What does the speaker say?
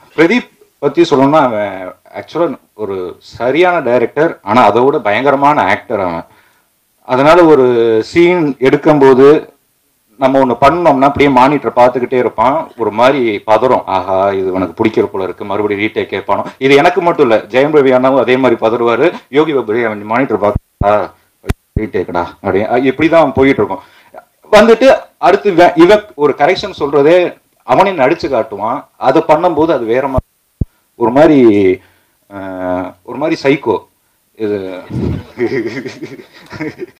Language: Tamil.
பிரதீப் பத்தி சொல்லணும்னா அவன் ஆக்சுவலா ஒரு சரியான டைரக்டர் ஆனா அதை விட பயங்கரமான ஆக்டர் அவன் அதனால ஒரு சீன் எடுக்கும்போது நம்ம ஒன்று பண்ணோம்னா அப்படியே மானிட்டர் பார்த்துக்கிட்டே இருப்பான் ஒரு மாதிரி பதறும் ஆஹா இது உனக்கு பிடிக்கிற போல இருக்கு மறுபடியும் ரீடேக் கேட்பானோ இது எனக்கு மட்டும் இல்லை ஜெயம் ரவி அண்ணாவும் அதே மாதிரி பதறுவாரு யோகி பாபு அவன் மானிட்டர் பார்த்தா ரீடேக்கடா அப்படி இப்படிதான் போயிட்டு இருக்கும் வந்துட்டு அடுத்து இவன் இவன் ஒரு கரெக்ஷன் சொல்றதே அவனே நடிச்சு காட்டுவான் அதை பண்ணும்போது அது வேற மாதிரி ஒரு மாதிரி அஹ், ஒரு மாதிரி சைக்கோ இது